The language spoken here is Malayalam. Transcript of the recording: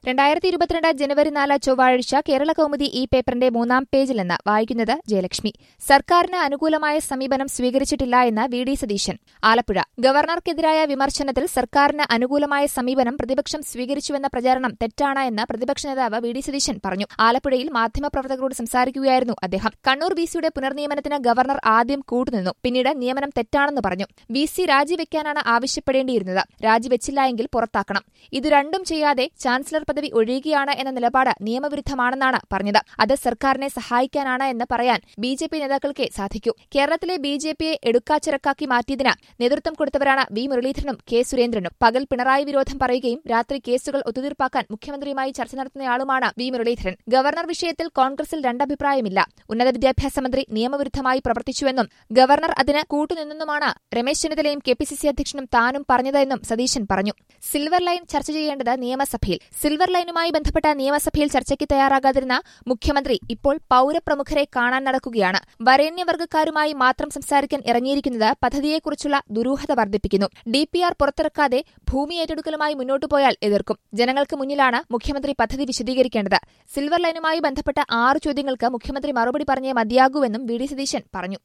രണ്ടായിരത്തി ഇരുപത്തിരണ്ട് ജനുവരി നാല് ചൊവ്വാഴ്ച കേരള കൗമുദി ഈ പേപ്പറിന്റെ മൂന്നാം പേജിൽ നിന്ന് വായിക്കുന്നത് ജയലക്ഷ്മി സർക്കാരിന് അനുകൂലമായ സമീപനം സ്വീകരിച്ചിട്ടില്ല എന്ന് വി ഡി സതീശൻ ആലപ്പുഴ ഗവർണർക്കെതിരായ വിമർശനത്തിൽ സർക്കാരിന് അനുകൂലമായ സമീപനം പ്രതിപക്ഷം സ്വീകരിച്ചുവെന്ന പ്രചാരണം തെറ്റാണ് എന്ന് പ്രതിപക്ഷ നേതാവ് വി ഡി സതീശൻ പറഞ്ഞു ആലപ്പുഴയിൽ മാധ്യമപ്രവർത്തകരോട് സംസാരിക്കുകയായിരുന്നു അദ്ദേഹം കണ്ണൂർ വി സിയുടെ പുനർനിയമനത്തിന് ഗവർണർ ആദ്യം കൂട്ടുനിന്നു പിന്നീട് നിയമനം തെറ്റാണെന്ന് പറഞ്ഞു വി സി രാജിവെക്കാനാണ് ആവശ്യപ്പെടേണ്ടിയിരുന്നത് രാജിവെച്ചില്ല എങ്കിൽ പുറത്താക്കണം ഇത് രണ്ടും ചെയ്യാതെ ചാൻസലർ പദവി ഒഴിയുകയാണ് എന്ന നിലപാട് നിയമവിരുദ്ധമാണെന്നാണ് പറഞ്ഞത് അത് സർക്കാരിനെ സഹായിക്കാനാണ് എന്ന് പറയാൻ ബി ജെ പി നേതാക്കൾക്കേ സാധിക്കൂ കേരളത്തിലെ ബി ജെ പിയെ എടുക്കാച്ചിറക്കാക്കി മാറ്റിയതിന് നേതൃത്വം കൊടുത്തവരാണ് വി മുരളീധരനും കെ സുരേന്ദ്രനും പകൽ പിണറായി വിരോധം പറയുകയും രാത്രി കേസുകൾ ഒത്തുതീർപ്പാക്കാൻ മുഖ്യമന്ത്രിയുമായി ചർച്ച നടത്തുന്നയാളുമാണ് വി മുരളീധരൻ ഗവർണർ വിഷയത്തിൽ കോൺഗ്രസിൽ രണ്ടഭിപ്രായമില്ല ഉന്നത വിദ്യാഭ്യാസ മന്ത്രി നിയമവിരുദ്ധമായി പ്രവർത്തിച്ചുവെന്നും ഗവർണർ അതിന് കൂട്ടുനിന്നെന്നുമാണ് രമേശ് ചെന്നിത്തലയും കെ പി സി സി അധ്യക്ഷനും താനും പറഞ്ഞതെന്നും സതീശൻ പറഞ്ഞു സിൽവർ ലൈൻ ചർച്ച ചെയ്യേണ്ടത് നിയമസഭയിൽ സിൽവർ ലൈനുമായി ബന്ധപ്പെട്ട നിയമസഭയിൽ ചർച്ചയ്ക്ക് തയ്യാറാകാതിരുന്ന മുഖ്യമന്ത്രി ഇപ്പോൾ പൌരപ്രമുഖരെ കാണാൻ നടക്കുകയാണ് വരേണ്യവർഗക്കാരുമായി മാത്രം സംസാരിക്കാൻ ഇറങ്ങിയിരിക്കുന്നത് പദ്ധതിയെക്കുറിച്ചുള്ള ദുരൂഹത വർദ്ധിപ്പിക്കുന്നു ഡി പി ആർ പുറത്തിറക്കാതെ ഭൂമി ഏറ്റെടുക്കലുമായി മുന്നോട്ടു പോയാൽ എതിർക്കും ജനങ്ങൾക്ക് മുന്നിലാണ് മുഖ്യമന്ത്രി പദ്ധതി വിശദീകരിക്കേണ്ടത് സിൽവർ ലൈനുമായി ബന്ധപ്പെട്ട ആറ് ചോദ്യങ്ങൾക്ക് മുഖ്യമന്ത്രി മറുപടി പറഞ്ഞേ മതിയാകൂവെന്നും വി ഡി സതീശൻ പറഞ്ഞു